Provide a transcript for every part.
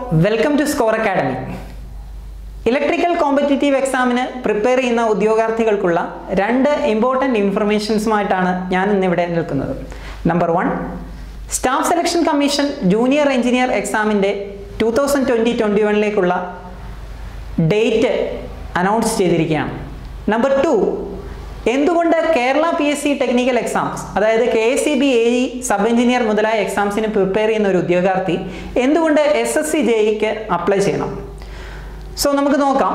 welcome to score academy electrical competitive എക്സാമിന് prepare ചെയ്യുന്ന ഉദ്യോഗാർത്ഥികൾക്കുള്ള രണ്ട് ഇമ്പോർട്ടൻ്റ് ഇൻഫർമേഷൻസുമായിട്ടാണ് ഞാൻ ഇന്നിവിടെ നിൽക്കുന്നത് number one staff selection commission junior engineer എക്സാമിൻ്റെ ടു തൗസൻഡ് ട്വൻറ്റി ട്വൻറ്റി വണ്ണിലേക്കുള്ള ഡേറ്റ് അനൗൺസ് ചെയ്തിരിക്കുകയാണ് നമ്പർ ടു എന്തുകൊണ്ട് Kerala P S C technical exams അതായത് K S C B A E sub engineer മുതലായ എക്സാംസിന് പ്രിപ്പയർ ചെയ്യുന്ന ഒരു ഉദ്യോഗാർത്ഥി എന്തുകൊണ്ട് എസ് എസ് സി ജെ ഇക്ക് അപ്ലൈ ചെയ്യണം സോ നമുക്ക് നോക്കാം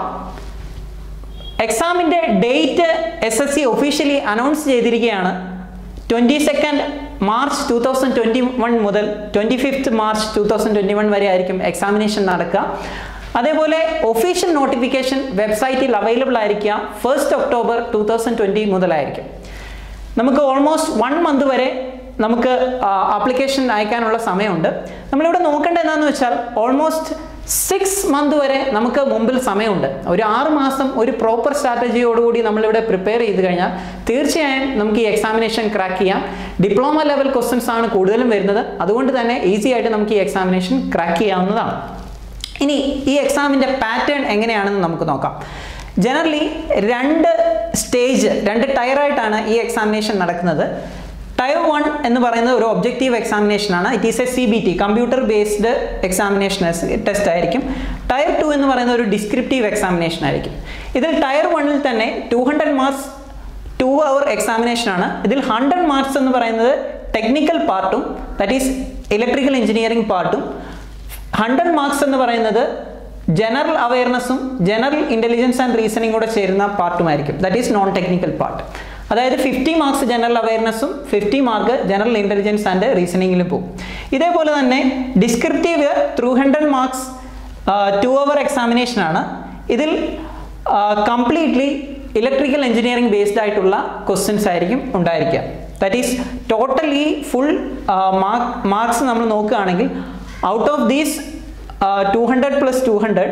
എക്സാമിൻ്റെ date S S C officially announce ചെയ്തിരിക്കുകയാണ് twenty second March two thousand twenty one മുതൽ twenty fifth March two thousand twenty one വരെ ആയിരിക്കും എക്സാമിനേഷൻ നടക്കുക അതേപോലെ ഒഫീഷ്യൽ നോട്ടിഫിക്കേഷൻ വെബ്സൈറ്റിൽ അവൈലബിൾ ആയിരിക്കുക first October two thousand twenty മുതലായിരിക്കും നമുക്ക് ഓൾമോസ്റ്റ് വൺ മന്ത് വരെ നമുക്ക് ആപ്ലിക്കേഷൻ അയക്കാനുള്ള സമയമുണ്ട് നമ്മളിവിടെ നോക്കേണ്ടത് എന്താണെന്ന് വെച്ചാൽ ഓൾമോസ്റ്റ് സിക്സ് മന്ത് വരെ നമുക്ക് മുമ്പിൽ സമയമുണ്ട് ഒരു ആറ് മാസം ഒരു പ്രോപ്പർ സ്ട്രാറ്റജിയോടുകൂടി നമ്മളിവിടെ പ്രിപ്പയർ ചെയ്ത് കഴിഞ്ഞാൽ തീർച്ചയായും നമുക്ക് ഈ എക്സാമിനേഷൻ ക്രാക്ക് ചെയ്യാം ഡിപ്ലോമ ലെവൽ ക്വസ്റ്റ്യൻസ് ആണ് കൂടുതലും വരുന്നത് അതുകൊണ്ട് തന്നെ ഈസി ആയിട്ട് നമുക്ക് ഈ എക്സാമിനേഷൻ ക്രാക്ക് ചെയ്യാവുന്നതാണ് ഇനി ഈ എക്സാമിൻ്റെ പാറ്റേൺ എങ്ങനെയാണെന്ന് നമുക്ക് നോക്കാം ജനറലി രണ്ട് സ്റ്റേജ് രണ്ട് ടയറായിട്ടാണ് ഈ എക്സാമിനേഷൻ നടക്കുന്നത് ടയർ വൺ എന്ന് പറയുന്നത് ഒരു ഒബ്ജക്റ്റീവ് എക്സാമിനേഷൻ ആണ് it is a C B T computer based examination test ആയിരിക്കും ടയർ ടു എന്ന് പറയുന്ന ഒരു ഡിസ്ക്രിപ്റ്റീവ് എക്സാമിനേഷൻ ആയിരിക്കും ഇതിൽ ടയർ വണ്ണിൽ തന്നെ two hundred marks two hour examination ആണ് ഇതിൽ ഹൺഡ്രഡ് മാർക്സ് എന്ന് പറയുന്നത് ടെക്നിക്കൽ പാർട്ടും ദാറ്റ് ഈസ് ഇലക്ട്രിക്കൽ എഞ്ചിനീയറിംഗ് പാർട്ടും ഹൺഡ്രഡ് മാർക്സ് എന്ന് പറയുന്നത് ജനറൽ അവയർനെസ്സും ജനറൽ ഇൻ്റലിജൻസ് ആൻഡ് റീസണിങ് കൂടെ ചേരുന്ന പാർട്ടുമായിരിക്കും that is non technical part അതായത് ഫിഫ്റ്റി മാർക്സ് ജനറൽ അവയർനെസ്സും fifty mark general intelligence and റീസണിങ്ങിലും പോകും ഇതേപോലെ തന്നെ descriptive through hundred marks two hour examination ആണ് ഇതിൽ കംപ്ലീറ്റ്ലി ഇലക്ട്രിക്കൽ എഞ്ചിനീയറിംഗ് ബേസ്ഡ് ആയിട്ടുള്ള ക്വസ്റ്റ്യൻസ് ആയിരിക്കും ഉണ്ടായിരിക്കുക that is totally full marks നമ്മൾ നോക്കുകയാണെങ്കിൽ out of these two hundred plus two hundred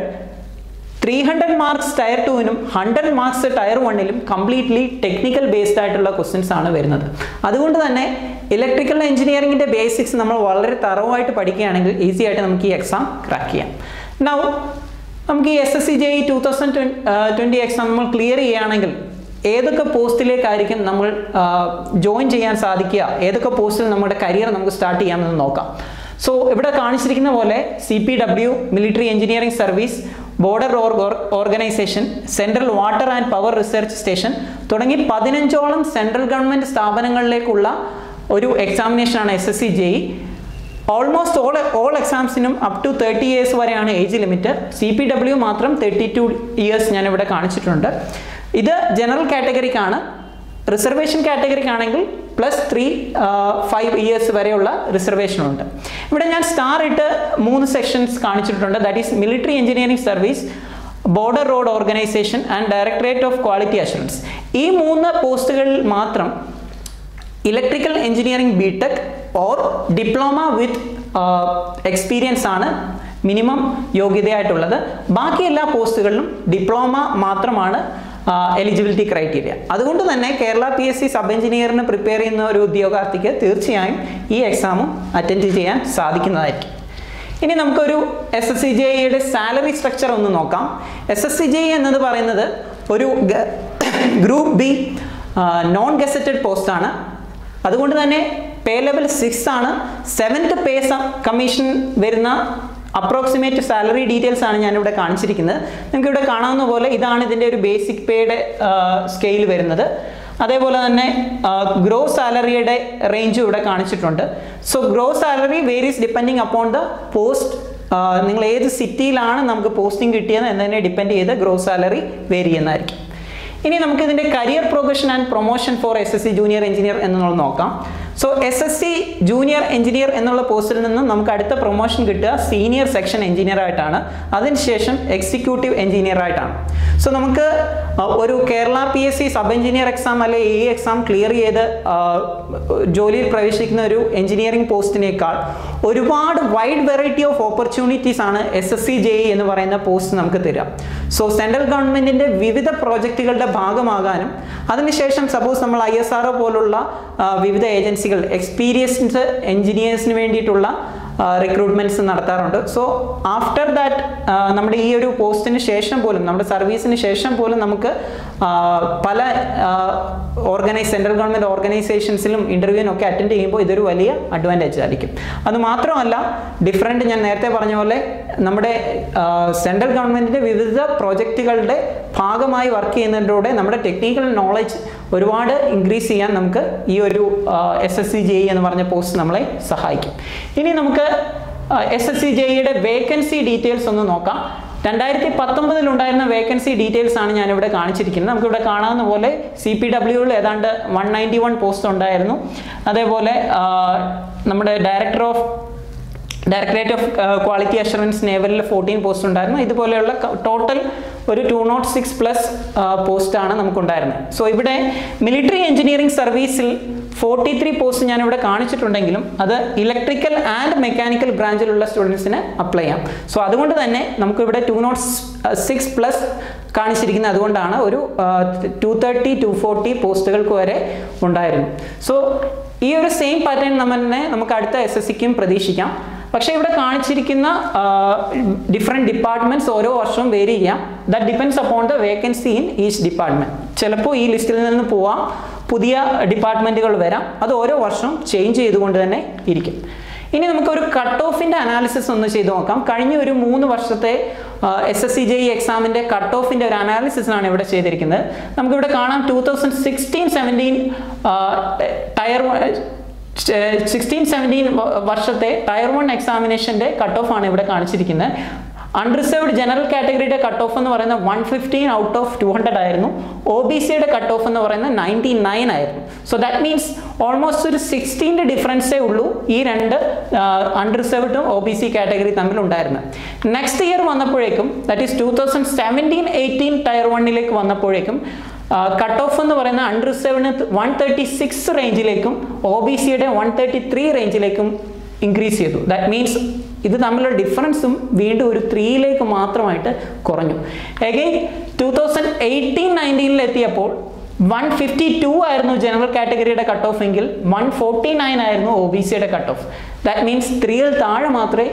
three hundred marks tier ടുവിനും ഹൺഡ്രഡ് മാർക്സ് ടയർ വണ്ണിലും completely technical based ആയിട്ടുള്ള ക്വസ്റ്റ്യൻസ് ആണ് വരുന്നത് അതുകൊണ്ട് തന്നെ ഇലക്ട്രിക്കൽ എഞ്ചിനീയറിംഗിൻ്റെ ബേസിക്സ് നമ്മൾ വളരെ തറവായിട്ട് പഠിക്കുകയാണെങ്കിൽ ഈസി ആയിട്ട് നമുക്ക് ഈ എക്സാം ക്രാക്ക് ചെയ്യാം നൗ നമുക്ക് ഈ S S C J E two thousand twenty exam നമ്മൾ ക്ലിയർ ചെയ്യുകയാണെങ്കിൽ ഏതൊക്കെ പോസ്റ്റിലേക്കായിരിക്കും നമ്മൾ ജോയിൻ ചെയ്യാൻ സാധിക്കുക ഏതൊക്കെ പോസ്റ്റിൽ നമ്മുടെ കരിയർ നമുക്ക് സ്റ്റാർട്ട് ചെയ്യാമെന്ന് നോക്കാം സോ ഇവിടെ കാണിച്ചിരിക്കുന്ന പോലെ C P W military engineering service border organisation central water and power research station തുടങ്ങി പതിനഞ്ചോളം സെൻട്രൽ ഗവൺമെൻറ് സ്ഥാപനങ്ങളിലേക്കുള്ള ഒരു എക്സാമിനേഷനാണ് S S C J E almost all all എക്സാംസിനും അപ് ടു തേർട്ടി ഇയേഴ്സ് വരെയാണ് age limit C P W മാത്രം thirty two years ഞാൻ ഇവിടെ കാണിച്ചിട്ടുണ്ട് ഇത് ജനറൽ കാറ്റഗറിക്കാണ് റിസർവേഷൻ കാറ്റഗറിക്കാണെങ്കിൽ പ്ലസ് ത്രീ ഫൈവ് ഇയേഴ്സ് വരെയുള്ള റിസർവേഷനുണ്ട് ഇവിടെ ഞാൻ സ്റ്റാർ ഇട്ട് മൂന്ന് സെക്ഷൻസ് കാണിച്ചിട്ടുണ്ട് that is military engineering service border road organisation and directorate of quality assurance ഈ മൂന്ന് പോസ്റ്റുകളിൽ മാത്രം electrical engineering B tech or diploma with experience ആണ് മിനിമം യോഗ്യതയായിട്ടുള്ളത് ബാക്കി എല്ലാ പോസ്റ്റുകളിലും ഡിപ്ലോമ മാത്രമാണ് എലിജിബിലിറ്റി ക്രൈറ്റീരിയ അതുകൊണ്ട് തന്നെ Kerala P S C sub എഞ്ചിനീയറിന് പ്രിപ്പയർ ചെയ്യുന്ന ഒരു ഉദ്യോഗാർത്ഥിക്ക് തീർച്ചയായും ഈ എക്സാമും അറ്റൻഡ് ചെയ്യാൻ സാധിക്കുന്നതായിരിക്കും ഇനി നമുക്കൊരു എസ് എസ് സി ജെ ഇയുടെ സാലറി സ്ട്രക്ചർ ഒന്ന് നോക്കാം എസ് എസ് സി ജെ എന്നത് പറയുന്നത് ഒരു ഗ്രൂപ്പ് ബി നോൺ ഗസറ്റഡ് പോസ്റ്റാണ് അതുകൊണ്ട് തന്നെ പേ ലെവൽ സിക്സ് ആണ് സെവൻത്ത് പേ കമ്മീഷൻ വരുന്ന അപ്രോക്സിമേറ്റ് സാലറി ഡീറ്റെയിൽസ് ആണ് ഞാനിവിടെ കാണിച്ചിരിക്കുന്നത് നിങ്ങൾക്ക് ഇവിടെ കാണാവുന്ന പോലെ ഇതാണ് ഇതിൻ്റെ ഒരു ബേസിക് പേയുടെ സ്കെയിൽ വരുന്നത് അതേപോലെ തന്നെ ഗ്രോസ് സാലറിയുടെ റേഞ്ച് ഇവിടെ കാണിച്ചിട്ടുണ്ട് so gross salary varies depending upon the post നിങ്ങൾ ഏത് സിറ്റിയിലാണ് നമുക്ക് പോസ്റ്റിംഗ് കിട്ടിയത് എന്നതിനെ ഡിപ്പെൻഡ് ചെയ്ത് ഗ്രോസ് സാലറി വേരി ചെയ്യുന്നതായിരിക്കും ഇനി നമുക്ക് ഇതിൻ്റെ career progression and promotion for S S C junior engineer എന്നുള്ളത് നോക്കാം so S S C junior engineer എന്നുള്ള പോസ്റ്റിൽ നിന്നും നമുക്ക് അടുത്ത പ്രൊമോഷൻ കിട്ടുക സീനിയർ സെക്ഷൻ എഞ്ചിനീയർ ആയിട്ടാണ് അതിനുശേഷം എക്സിക്യൂട്ടീവ് എഞ്ചിനീയർ ആയിട്ടാണ് സോ നമുക്ക് ഒരു Kerala P S C sub engineer exam അല്ലെ ഈ എക്സാം ക്ലിയർ ചെയ്ത് ജോലിയിൽ പ്രവേശിക്കുന്ന ഒരു എഞ്ചിനീയറിംഗ് പോസ്റ്റിനേക്കാൾ ഒരുപാട് വൈഡ് വെറൈറ്റി ഓഫ് ഓപ്പർച്യൂണിറ്റീസ് ആണ് S S C J E എന്ന് പറയുന്ന പോസ്റ്റ് നമുക്ക് തരിക സോ സെൻട്രൽ ഗവൺമെന്റിന്റെ വിവിധ പ്രോജക്റ്റുകളുടെ ഭാഗമാകാനും അതിനുശേഷം സപ്പോസ് നമ്മൾ ഐ എസ് ആർ പോലുള്ള വിവിധ ഏജൻസികൾ എക്സ്പീരിയൻസ്ഡ് എഞ്ചിനീയേഴ്സിന് വേണ്ടിയിട്ടുള്ള റിക്രൂട്ട്മെൻറ്റ്സ് നടത്താറുണ്ട് സോ ആഫ്റ്റർ ദാറ്റ് നമ്മുടെ ഈ ഒരു പോസ്റ്റിന് ശേഷം പോലും നമ്മുടെ സർവീസിന് ശേഷം പോലും നമുക്ക് ആ, പല ഓർഗനൈസ് സെൻട്രൽ ഗവൺമെൻറ് ഓർഗനൈസേഷൻസിലും ഇൻ്റർവ്യൂവിനൊക്കെ അറ്റൻഡ് ചെയ്യുമ്പോൾ ഇതൊരു വലിയ അഡ്വാൻറ്റേജ് ആയിരിക്കും അത് മാത്രമല്ല ഡിഫറെൻറ്റ് ഞാൻ നേരത്തെ പറഞ്ഞ പോലെ നമ്മുടെ സെൻട്രൽ ഗവൺമെൻറ്റിൻ്റെ വിവിധ പ്രോജക്റ്റുകളുടെ ഭാഗമായി വർക്ക് ചെയ്യുന്നതിലൂടെ നമ്മുടെ ടെക്നിക്കൽ നോളജ് ഒരുപാട് ഇൻക്രീസ് ചെയ്യാൻ നമുക്ക് ഈ ഒരു എസ് എസ് സി ജെ എന്ന് പറഞ്ഞ പോസ്റ്റ് നമ്മളെ സഹായിക്കും ഇനി നമുക്ക് എസ് എസ് സി ജെയുടെ വേക്കൻസി ഡീറ്റെയിൽസ് ഒന്ന് നോക്കാം രണ്ടായിരത്തി പത്തൊമ്പതിൽ ഉണ്ടായിരുന്ന വേക്കൻസി ഡീറ്റെയിൽസ് ആണ് ഞാനിവിടെ കാണിച്ചിരിക്കുന്നത് നമുക്കിവിടെ കാണാവുന്ന പോലെ സി പി ഡബ്ല്യുവിൽ ഏതാണ്ട് വൺ നയൻറ്റി വൺ പോസ്റ്റ് ഉണ്ടായിരുന്നു അതേപോലെ ആ, നമ്മുടെ director of directorate of quality assurance നേവലിൽ ഫോർട്ടീൻ പോസ്റ്റ് ഉണ്ടായിരുന്നു ഇതുപോലെയുള്ള ടോട്ടൽ ഒരു ടു നോട്ട് സിക്സ് പ്ലസ് പോസ്റ്റാണ് നമുക്കുണ്ടായിരുന്നത് സോ ഇവിടെ മിലിറ്ററി എഞ്ചിനീയറിംഗ് സർവീസിൽ ഫോർട്ടി ത്രീ പോസ്റ്റ് ഞാനിവിടെ കാണിച്ചിട്ടുണ്ടെങ്കിലും അത് ഇലക്ട്രിക്കൽ ആൻഡ് മെക്കാനിക്കൽ ബ്രാഞ്ചിലുള്ള സ്റ്റുഡൻസിന് അപ്ലൈ ചെയ്യാം സോ അതുകൊണ്ട് തന്നെ നമുക്കിവിടെ ടു നോട്ട് സിക്സ് പ്ലസ് കാണിച്ചിരിക്കുന്നത് അതുകൊണ്ടാണ് ഒരു ടു തേർട്ടി ടു ഫോർട്ടി പോസ്റ്റുകൾക്ക് വരെ ഉണ്ടായിരുന്നു സോ ഈ ഒരു സെയിം പാറ്റേൺ തന്നെ നമുക്ക് അടുത്ത എസ് എസ് സിക്കും പ്രതീക്ഷിക്കാം പക്ഷേ ഇവിടെ കാണിച്ചിരിക്കുന്ന ഡിഫറെൻറ്റ് ഡിപ്പാർട്ട്മെന്റ്സ് ഓരോ വർഷവും വേരി ചെയ്യാം that depends upon the vacancy in each department ചിലപ്പോൾ ഈ ലിസ്റ്റിൽ നിന്ന് പോവാം പുതിയ ഡിപ്പാർട്ട്മെന്റുകൾ വരാം അത് ഓരോ വർഷവും ചേഞ്ച് ചെയ്തുകൊണ്ട് തന്നെ ഇരിക്കും ഇനി നമുക്കൊരു കട്ട് ഓഫിന്റെ അനാലിസിസ് ഒന്ന് ചെയ്ത് നോക്കാം കഴിഞ്ഞ ഒരു മൂന്ന് വർഷത്തെ S S C J E എക്സാമിന്റെ കട്ട് ഓഫിന്റെ ഒരു അനാലിസിസ് ആണ് ഇവിടെ ചെയ്തിരിക്കുന്നത് നമുക്കിവിടെ കാണാം two thousand sixteen seventeen tier sixteen seventeen വർഷത്തെ ടയർ വൺ എക്സാമിനേഷന്റെ കട്ട് ഓഫ് ആണ് ഇവിടെ കാണിച്ചിരിക്കുന്നത് അൺറിസർവ്ഡ് ജനറൽ കാറ്റഗറിയുടെ കട്ട് ഓഫ് എന്ന് പറയുന്നത് one fifteen out of two hundred ആയിരുന്നു ഒ ബി സിയുടെ കട്ട് ഓഫ് എന്ന് പറയുന്നത് നയൻറ്റി നയൻ ആയിരുന്നു സോ ദാറ്റ് മീൻസ് ഓൾമോസ്റ്റ് ഒരു സിക്സ്റ്റീൻ്റെ ഡിഫറൻസേ ഉള്ളൂ ഈ രണ്ട് അൺറിസർവ്ഡും ഒ ബി സി കാറ്റഗറി തമ്മിലുണ്ടായിരുന്നത് നെക്സ്റ്റ് ഇയർ വന്നപ്പോഴേക്കും that is two thousand seventeen eighteen tier വണ്ണിലേക്ക് വന്നപ്പോഴേക്കും കട്ട് ഓഫ് എന്ന് പറയുന്ന അൺറിസർവ്ഡിന് വൺ തേർട്ടി സിക്സ് റേഞ്ചിലേക്കും ഒ ബി സിയുടെ വൺ തേർട്ടി ത്രീ റേഞ്ചിലേക്കും ഇൻക്രീസ് ചെയ്തു ദാറ്റ് മീൻസ് ഇത് തമ്മിലുള്ള ഡിഫറൻസും വീണ്ടും ഒരു ത്രീയിലേക്ക് മാത്രമായിട്ട് കുറഞ്ഞു എഗെയിൻ ടൂ തൗസൻഡ് എയ്റ്റീൻ നയൻറ്റീനിൽ എത്തിയപ്പോൾ വൺ ഫിഫ്റ്റി ടു ആയിരുന്നു ജനറൽ കാറ്റഗറിയുടെ കട്ട് ഓഫ് എങ്കിൽ വൺ ഫോർട്ടി നയൻ ആയിരുന്നു ഒ ബി സിയുടെ കട്ട് ഓഫ് ദാറ്റ് മീൻസ് ത്രീയിൽ താഴെ മാത്രമേ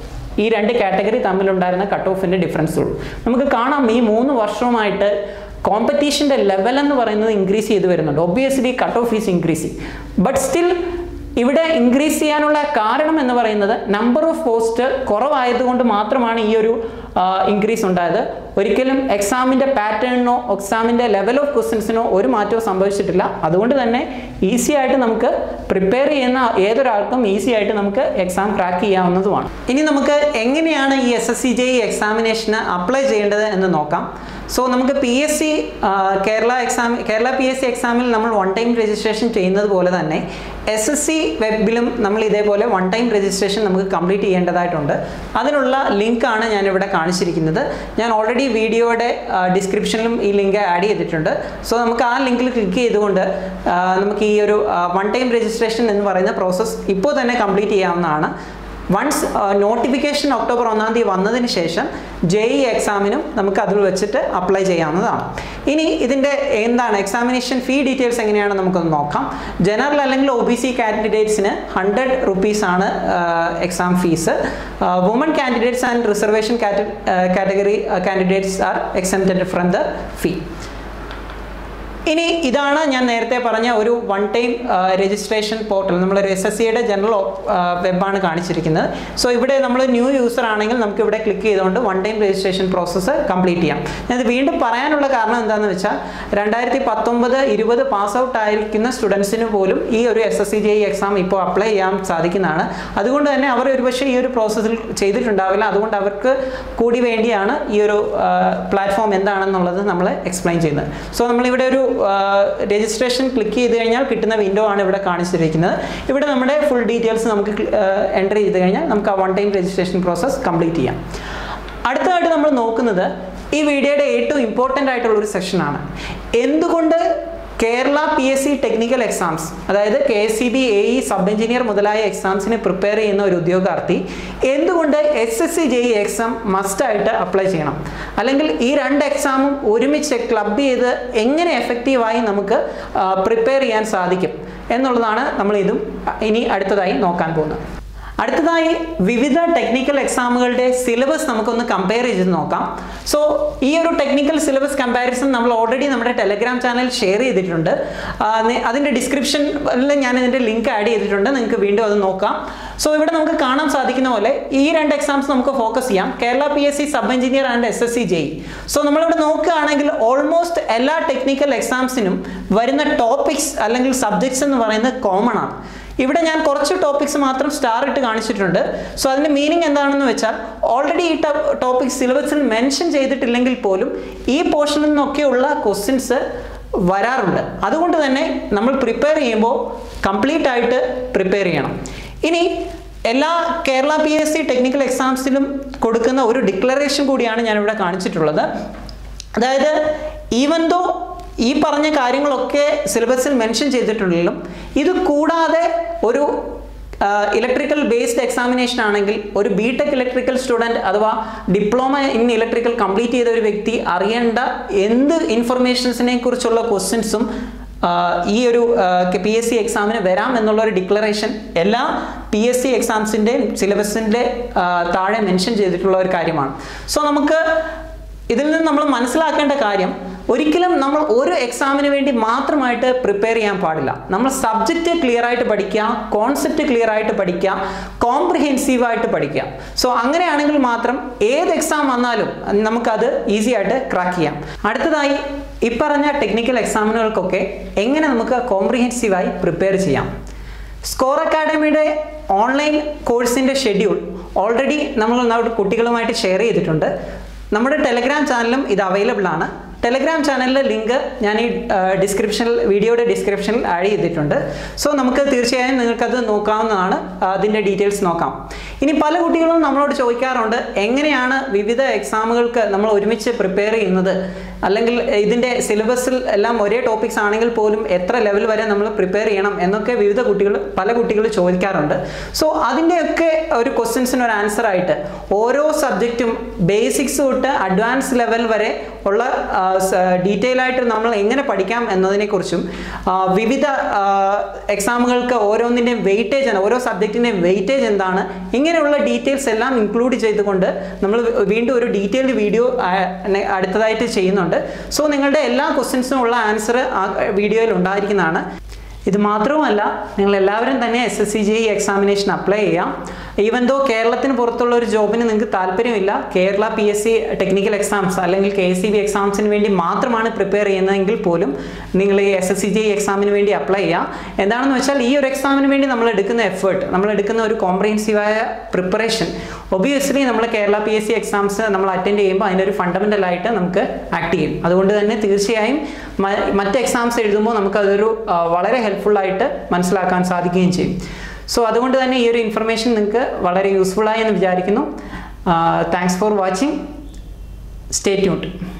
ഈ രണ്ട് കാറ്റഗറി തമ്മിലുണ്ടായിരുന്ന കട്ട് ഓഫിൻ്റെ ഡിഫറൻസ് ഉള്ളൂ നമുക്ക് കാണാം ഈ മൂന്ന് വർഷവുമായിട്ട് കോമ്പറ്റീഷൻ്റെ ലെവൽ എന്ന് പറയുന്നത് ഇൻക്രീസ് ചെയ്ത് വരുന്നുണ്ട് obviously cut off is increasing but still ഇവിടെ ഇൻക്രീസ് ചെയ്യാനുള്ള കാരണം എന്ന് പറയുന്നത് നമ്പർ ഓഫ് പോസ്റ്റ് കുറവായതുകൊണ്ട് മാത്രമാണ് ഈ ഒരു ഇൻക്രീസ് ഉണ്ടായത് ഒരിക്കലും എക്സാമിൻ്റെ പാറ്റേണിനോ എക്സാമിൻ്റെ ലെവൽ ഓഫ് ക്വസ്റ്റ്യൻസിനോ ഒരു മാറ്റവും സംഭവിച്ചിട്ടില്ല അതുകൊണ്ട് തന്നെ ഈസി ആയിട്ട് നമുക്ക് പ്രിപ്പയർ ചെയ്യുന്ന ഏതൊരാൾക്കും ഈസി ആയിട്ട് നമുക്ക് എക്സാം ക്രാക്ക് ചെയ്യാവുന്നതുമാണ് ഇനി നമുക്ക് എങ്ങനെയാണ് ഈ എസ് എസ് സി ജെ എക്സാമിനേഷന് അപ്ലൈ ചെയ്യേണ്ടത് എന്ന് നോക്കാം സോ നമുക്ക് P S C Kerala exam Kerala P S C എക്സാമിൽ നമ്മൾ വൺ ടൈം രജിസ്ട്രേഷൻ ചെയ്യുന്നത് പോലെ തന്നെ എസ് എസ് സി വെബിലും നമ്മൾ ഇതേപോലെ വൺ ടൈം രജിസ്ട്രേഷൻ നമുക്ക് കംപ്ലീറ്റ് ചെയ്യേണ്ടതായിട്ടുണ്ട് അതിനുള്ള ലിങ്കാണ് ഞാനിവിടെ കാണിച്ചിരിക്കുന്നത് ഞാൻ ഓൾറെഡി വീഡിയോയുടെ ഡിസ്ക്രിപ്ഷനിലും ഈ ലിങ്ക് ആഡ് ചെയ്തിട്ടുണ്ട് സോ നമുക്ക് ആ ലിങ്കിൽ ക്ലിക്ക് ചെയ്തുകൊണ്ട് ആ, നമുക്ക് ഈ ഒരു വൺ ടൈം രജിസ്ട്രേഷൻ എന്ന് പറയുന്ന പ്രോസസ്സ് ഇപ്പോൾ തന്നെ കംപ്ലീറ്റ് ചെയ്യാവുന്നതാണ് വൺസ് നോട്ടിഫിക്കേഷൻ ഒക്ടോബർ ഒന്നാം തീയതി വന്നതിന് ശേഷം ജെ ഇ എക്സാമിനും നമുക്ക് അതിൽ വെച്ചിട്ട് അപ്ലൈ ചെയ്യാവുന്നതാണ് ഇനി ഇതിൻ്റെ എന്താണ് എക്സാമിനേഷൻ ഫീ ഡീറ്റെയിൽസ് എങ്ങനെയാണെന്ന് നമുക്കൊന്ന് നോക്കാം ജനറൽ അല്ലെങ്കിൽ ഒ ബി സി കാൻഡിഡേറ്റ്സിന് ഹൺഡ്രഡ് റുപ്പീസ് ആണ് exam fees woman candidates and reservation category candidates are exempted from the fee ഇനി ഇതാണ് ഞാൻ നേരത്തെ പറഞ്ഞ ഒരു വൺ ടൈം രജിസ്ട്രേഷൻ പോർട്ടൽ നമ്മളൊരു എസ് എസ് സിയുടെ ജനറൽ വെബാണ് കാണിച്ചിരിക്കുന്നത് സോ ഇവിടെ നമ്മൾ ന്യൂ യൂസർ ആണെങ്കിൽ നമുക്ക് ഇവിടെ ക്ലിക്ക് ചെയ്തുകൊണ്ട് one time registration process complete ചെയ്യാം ഞാനത് വീണ്ടും പറയാനുള്ള കാരണം എന്താണെന്ന് വെച്ചാൽ രണ്ടായിരത്തി പത്തൊമ്പത് ഇരുപത് പാസ് ഔട്ട് ആയിരിക്കുന്ന സ്റ്റുഡൻസിന് പോലും ഈ ഒരു S S C J exam ഇപ്പോൾ അപ്ലൈ ചെയ്യാൻ സാധിക്കുന്നതാണ് അതുകൊണ്ട് തന്നെ അവർ ഒരുപക്ഷെ ഈ ഒരു പ്രോസസ്സിൽ ചെയ്തിട്ടുണ്ടാവില്ല അതുകൊണ്ട് അവർക്ക് കൂടി വേണ്ടിയാണ് ഈ ഒരു പ്ലാറ്റ്ഫോം എന്താണെന്നുള്ളത് നമ്മൾ എക്സ്പ്ലെയിൻ ചെയ്യുന്നത് സോ നമ്മളിവിടെ ഒരു രജിസ്ട്രേഷൻ ക്ലിക്ക് ചെയ്ത് കഴിഞ്ഞാൽ കിട്ടുന്ന വിൻഡോ ആണ് ഇവിടെ കാണിച്ചിരിക്കുന്നത് ഇവിടെ നമ്മുടെ ഫുൾ ഡീറ്റെയിൽസ് നമുക്ക് എൻ്റർ ചെയ്ത് കഴിഞ്ഞാൽ നമുക്ക് ആ one time registration process complete ചെയ്യാം അടുത്തതായിട്ട് നമ്മൾ നോക്കുന്നത് ഈ വീഡിയോയുടെ ഏറ്റവും ഇമ്പോർട്ടൻ്റ് ആയിട്ടുള്ള ഒരു സെഷനാണ് എന്തുകൊണ്ട് Kerala P S C technical exams അതായത് K S C B A E sub engineer മുതലായ എക്സാംസിന് പ്രിപ്പയർ ചെയ്യുന്ന ഒരു ഉദ്യോഗാർത്ഥി എന്തുകൊണ്ട് S S C J E exam മസ്റ്റായിട്ട് അപ്ലൈ ചെയ്യണം അല്ലെങ്കിൽ ഈ രണ്ട് എക്സാമും ഒരുമിച്ച് ക്ലബ് ചെയ്ത് എങ്ങനെ എഫക്റ്റീവായി നമുക്ക് പ്രിപ്പയർ ചെയ്യാൻ സാധിക്കും എന്നുള്ളതാണ് നമ്മൾ ഇതും ഇനി അടുത്തതായി നോക്കാൻ പോകുന്നത് അടുത്തതായി വിവിധ ടെക്നിക്കൽ എക്സാമുകളുടെ സിലബസ് നമുക്കൊന്ന് കമ്പയർ ചെയ്ത് നോക്കാം സോ ഈ ഒരു ടെക്നിക്കൽ സിലബസ് കമ്പാരിസൺ നമ്മൾ ഓൾറെഡി നമ്മുടെ ടെലഗ്രാം ചാനൽ ഷെയർ ചെയ്തിട്ടുണ്ട് ആ, നി- അതിൻ്റെ ഡിസ്ക്രിപ്ഷനിൽ ഞാൻ ഇതിൻ്റെ ലിങ്ക് ആഡ് ചെയ്തിട്ടുണ്ട് നിങ്ങൾക്ക് വീണ്ടും അത് നോക്കാം സോ ഇവിടെ നമുക്ക് കാണാൻ സാധിക്കുന്ന പോലെ ഈ രണ്ട് എക്സാംസ് നമുക്ക് ഫോക്കസ് ചെയ്യാം Kerala P S C sub engineer and S S C JE so നമ്മളിവിടെ നോക്കുകയാണെങ്കിൽ ഓൾമോസ്റ്റ് എല്ലാ ടെക്നിക്കൽ എക്സാംസിനും വരുന്ന ടോപ്പിക്സ് അല്ലെങ്കിൽ സബ്ജക്ട്സ് എന്ന് പറയുന്നത് കോമൺ ആണ് ഇവിടെ ഞാൻ കുറച്ച് ടോപ്പിക്സ് മാത്രം സ്റ്റാർ ഇട്ട് കാണിച്ചിട്ടുണ്ട് സോ അതിന്റെ മീനിങ് എന്താണെന്ന് വെച്ചാൽ ഓൾറെഡി ഈ ടോപ്പിക് സിലബസിൽ മെൻഷൻ ചെയ്തിട്ടില്ലെങ്കിൽ പോലും ഈ പോർഷനിൽ നിന്നൊക്കെയുള്ള ക്വസ്റ്റ്യൻസ് വരാറുണ്ട് അതുകൊണ്ട് തന്നെ നമ്മൾ പ്രിപ്പയർ ചെയ്യുമ്പോൾ കംപ്ലീറ്റ് ആയിട്ട് പ്രിപ്പയർ ചെയ്യണം ഇനി എല്ലാ Kerala P S C technical എക്സാംസിലും കൊടുക്കുന്ന ഒരു ഡിക്ലറേഷൻ കൂടിയാണ് ഞാനിവിടെ കാണിച്ചിട്ടുള്ളത് അതായത് ഈവൻ ദോ ഈ പറഞ്ഞ കാര്യങ്ങളൊക്കെ സിലബസിൽ മെൻഷൻ ചെയ്തിട്ടുണ്ടെങ്കിലും ഇത് കൂടാതെ ഒരു ഇലക്ട്രിക്കൽ ബേസ്ഡ് എക്സാമിനേഷൻ ആണെങ്കിൽ ഒരു ബി ടെക് ഇലക്ട്രിക്കൽ സ്റ്റുഡൻറ് അഥവാ ഡിപ്ലോമ ഇൻ ഇലക്ട്രിക്കൽ കംപ്ലീറ്റ് ചെയ്ത ഒരു വ്യക്തി അറിയേണ്ട എന്ത് ഇൻഫർമേഷൻസിനെ കുറിച്ചുള്ള ക്വസ്റ്റ്യൻസും ഈ ഒരു പി എസ് സി എക്സാമിന് വരാം എന്നുള്ള ഒരു ഡിക്ലറേഷൻ എല്ലാ പി എസ് സി എക്സാംസിൻ്റെയും സിലബസിൻ്റെ താഴെ മെൻഷൻ ചെയ്തിട്ടുള്ള ഒരു കാര്യമാണ് സോ നമുക്ക് ഇതിൽ നിന്ന് നമ്മൾ മനസ്സിലാക്കേണ്ട കാര്യം ഒരിക്കലും നമ്മൾ ഒരു എക്സാമിന് വേണ്ടി മാത്രമായിട്ട് പ്രിപ്പയർ ചെയ്യാൻ പാടില്ല നമ്മൾ സബ്ജക്റ്റ് ക്ലിയർ ആയിട്ട് പഠിക്കുക കോൺസെപ്റ്റ് ക്ലിയർ ആയിട്ട് പഠിക്കുക കോംപ്രിഹെൻസീവ് ആയിട്ട് പഠിക്കുക സോ അങ്ങനെയാണെങ്കിൽ മാത്രം ഏത് എക്സാം വന്നാലും നമുക്കത് ഈസി ആയിട്ട് ക്രാക്ക് ചെയ്യാം അടുത്തതായി ഇപ്പറഞ്ഞ ടെക്നിക്കൽ എക്സാമിനുകൾക്കൊക്കെ എങ്ങനെ നമുക്ക് കോംപ്രിഹെൻസീവായി പ്രിപ്പയർ ചെയ്യാം സ്കോർ അക്കാഡമിയുടെ ഓൺലൈൻ കോഴ്സിൻ്റെ ഷെഡ്യൂൾ ഓൾറെഡി നമ്മൾ നമ്മുടെ കുട്ടികളുമായിട്ട് ഷെയർ ചെയ്തിട്ടുണ്ട് നമ്മുടെ ടെലഗ്രാം ചാനലും ഇത് അവൈലബിൾ ആണ് ടെലഗ്രാം ചാനലിലെ ലിങ്ക് ഞാൻ ഈ ഡിസ്ക്രിപ്ഷനിൽ വീഡിയോയുടെ ഡിസ്ക്രിപ്ഷനിൽ ആഡ് ചെയ്തിട്ടുണ്ട് സോ നമുക്ക് തീർച്ചയായും നിങ്ങൾക്കത് നോക്കാവുന്നതാണ് അതിൻ്റെ ഡീറ്റെയിൽസ് നോക്കാം ഇനി പല കുട്ടികളും നമ്മളോട് ചോദിക്കാറുണ്ട് എങ്ങനെയാണ് വിവിധ എക്സാമുകൾക്ക് നമ്മൾ ഒരുമിച്ച് പ്രിപ്പയർ ചെയ്യുന്നത് അല്ലെങ്കിൽ ഇതിൻ്റെ സിലബസിൽ എല്ലാം ഒരേ ടോപ്പിക്സ് ആണെങ്കിൽ പോലും എത്ര ലെവൽ വരെ നമ്മൾ പ്രിപ്പയർ ചെയ്യണം എന്നൊക്കെ വിവിധ കുട്ടികൾ പല കുട്ടികൾ ചോദിക്കാറുണ്ട് സോ അതിൻ്റെയൊക്കെ ഒരു ക്വസ്റ്റ്യൻസിന് ഒരു ആൻസർ ആയിട്ട് ഓരോ സബ്ജക്റ്റും ബേസിക്സ് തൊട്ട് അഡ്വാൻസ് ലെവൽ വരെ ഉള്ള ഡീറ്റെയിൽ ആയിട്ട് നമ്മൾ എങ്ങനെ പഠിക്കാം എന്നതിനെക്കുറിച്ചും ആ, വിവിധ എക്സാമുകൾക്ക് ഓരോന്നിൻ്റെയും വെയിറ്റേജ് ആണ് ഓരോ സബ്ജക്റ്റിൻ്റെയും വെയിറ്റേജ് എന്താണ് ഇങ്ങനെയുള്ള ഡീറ്റെയിൽസ് എല്ലാം ഇൻക്ലൂഡ് ചെയ്തുകൊണ്ട് നമ്മൾ വീണ്ടും ഒരു ഡീറ്റെയിൽഡ് വീഡിയോ അടുത്തതായിട്ട് ചെയ്യുന്നുണ്ട് സോ നിങ്ങളുടെ എല്ലാ ക്വസ്റ്റ്യൻസിനും ഉള്ള ആൻസർ ആ വീഡിയോയിൽ ഉണ്ടായിരിക്കുന്നതാണ് ഇത് മാത്രവുമല്ല നിങ്ങൾ എല്ലാവരും തന്നെ S S C G examination apply ചെയ്യാം ഈവൻ ദോ കേരളത്തിന് പുറത്തുള്ള ഒരു ജോബിന് നിങ്ങൾക്ക് താല്പര്യമില്ല Kerala P S C technical exams അല്ലെങ്കിൽ കെ എസ് സി ബി എക്സാംസിന് വേണ്ടി മാത്രമാണ് പ്രിപ്പയർ ചെയ്യുന്നതെങ്കിൽ പോലും നിങ്ങൾ ഈ എസ് എസ് സി ജി എക്സാമിന് വേണ്ടി അപ്ലൈ ചെയ്യാം എന്താണെന്ന് വെച്ചാൽ ഈ ഒരു എക്സാമിന് വേണ്ടി നമ്മൾ എടുക്കുന്ന എഫേർട്ട് നമ്മൾ എടുക്കുന്ന ഒരു കോംപ്രിഹെൻസീവായ പ്രിപ്പറേഷൻ ഒബിയസ്ലി നമ്മൾ Kerala P S C exams നമ്മൾ അറ്റൻഡ് ചെയ്യുമ്പോൾ അതിൻ്റെ ഒരു ഫണ്ടമെൻ്റൽ ആയിട്ട് നമുക്ക് ആക്ട് ചെയ്യും അതുകൊണ്ട് തന്നെ തീർച്ചയായും മ- മറ്റ് എക്സാംസ് എഴുതുമ്പോൾ നമുക്കതൊരു ആ, വളരെ ഹെൽപ്ഫുൾ ആയിട്ട് മനസ്സിലാക്കാൻ സാധിക്കുകയും ചെയ്യും സോ അതുകൊണ്ട് തന്നെ ഈ ഒരു ഇൻഫർമേഷൻ നിങ്ങൾക്ക് വളരെ യൂസ്ഫുൾ ആയി എന്ന് വിചാരിക്കുന്നു thanks for watching stay tuned